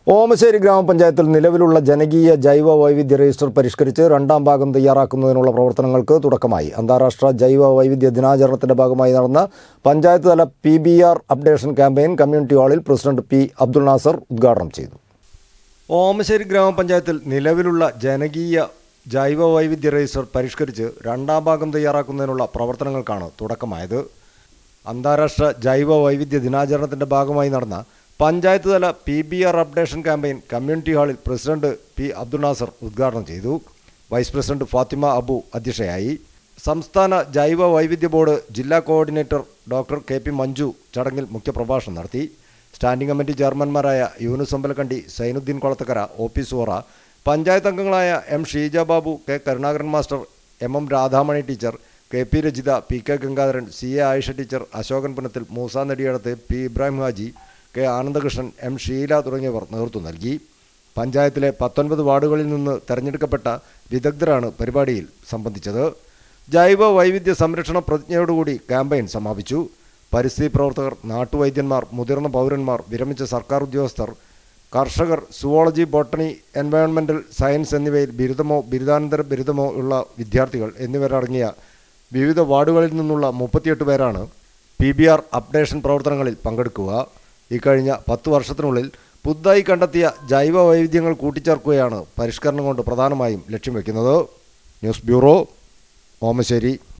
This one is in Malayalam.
ഓമശ്ശേരി ഗ്രാമപഞ്ചായത്തിൽ നിലവിലുള്ള ജനകീയ ജൈവ വൈവിധ്യ രജിസ്റ്റർ പരിഷ്കരിച്ച് രണ്ടാം ഭാഗം തയ്യാറാക്കുന്നതിനുള്ള പ്രവർത്തനങ്ങൾക്ക് തുടക്കമായി അന്താരാഷ്ട്ര ജൈവ വൈവിധ്യ ദിനാചരണത്തിന്റെ ഭാഗമായി നടന്ന പഞ്ചായത്ത് തല P B R updation campaign community ഹാളിൽ പ്രസിഡന്റ് പി അബ്ദുൾ നാസർ ഉദ്ഘാടനം ചെയ്തു ഓമശ്ശേരി ഗ്രാമപഞ്ചായത്തിൽ നിലവിലുള്ള ജനകീയ ജൈവ വൈവിധ്യ രജിസ്റ്റർ പരിഷ്കരിച്ച് രണ്ടാം ഭാഗം തയ്യാറാക്കുന്നതിനുള്ള പ്രവർത്തനങ്ങൾക്കാണ് തുടക്കമായത് അന്താരാഷ്ട്ര ജൈവ വൈവിധ്യ ദിനാചരണത്തിന്റെ ഭാഗമായി നടന്ന പഞ്ചായത്ത് തല P B R updation campaign community ഹാളിൽ പ്രസിഡന്റ് പി അബ്ദുൾ നാസർ ഉദ്ഘാടനം ചെയ്തു വൈസ് പ്രസിഡന്റ് ഫാത്തിമ അബു അധ്യക്ഷയായി സംസ്ഥാന ജൈവ വൈവിധ്യ ബോർഡ് ജില്ലാ coordinator doctor K P Manju ചടങ്ങിൽ മുഖ്യപ്രഭാഷണം നടത്തി സ്റ്റാൻഡിംഗ് കമ്മിറ്റി ചെയർമാൻമാരായ യൂനുസ് അമ്പലക്കണ്ടി സൈനുദ്ദീൻ കൊളത്തക്കര ഒ പി സുഹറ പഞ്ചായത്ത് അംഗങ്ങളായ M Sheeja Babu K Karunakaran master M M Radhamani teacher K P Rajitha P K Gangadharan C A Ayisha teacher Ashokan Punathil Moosa Nediyadath P Ibrahim Haji K Anandakrishnan M Sheela തുടങ്ങിയവർ നേതൃത്വം നൽകി പഞ്ചായത്തിലെ പത്തൊൻപത് വാർഡുകളിൽ നിന്ന് തെരഞ്ഞെടുക്കപ്പെട്ട വിദഗ്ധരാണ് പരിപാടിയിൽ സംബന്ധിച്ചത് ജൈവ വൈവിധ്യ സംരക്ഷണ പ്രതിജ്ഞയോടുകൂടി ക്യാമ്പയിൻ സമാപിച്ചു പരിസ്ഥിതി പ്രവർത്തകർ നാട്ടുവൈദ്യന്മാർ മുതിർന്ന പൗരന്മാർ വിരമിച്ച സർക്കാർ ഉദ്യോഗസ്ഥർ കർഷകർ സുവോളജി ബോട്ടണി എൻവയോൺമെന്റൽ സയൻസ് എന്നിവയിൽ ബിരുദമോ ബിരുദാനന്തര ബിരുദമോ ഉള്ള വിദ്യാർത്ഥികൾ എന്നിവരടങ്ങിയ വിവിധ വാർഡുകളിൽ നിന്നുള്ള മുപ്പത്തിയെട്ട് പേരാണ് പി ബി ആർ അപ്ഡേഷൻ പ്രവർത്തനങ്ങളിൽ പങ്കെടുക്കുക ഇക്കഴിഞ്ഞ പത്ത് വർഷത്തിനുള്ളിൽ പുതുതായി കണ്ടെത്തിയ ജൈവ വൈവിധ്യങ്ങൾ കൂട്ടിച്ചേർക്കുകയാണ് പരിഷ്കരണം കൊണ്ട് പ്രധാനമായും ലക്ഷ്യം വയ്ക്കുന്നത് ന്യൂസ് ബ്യൂറോ ഓമശ്ശേരി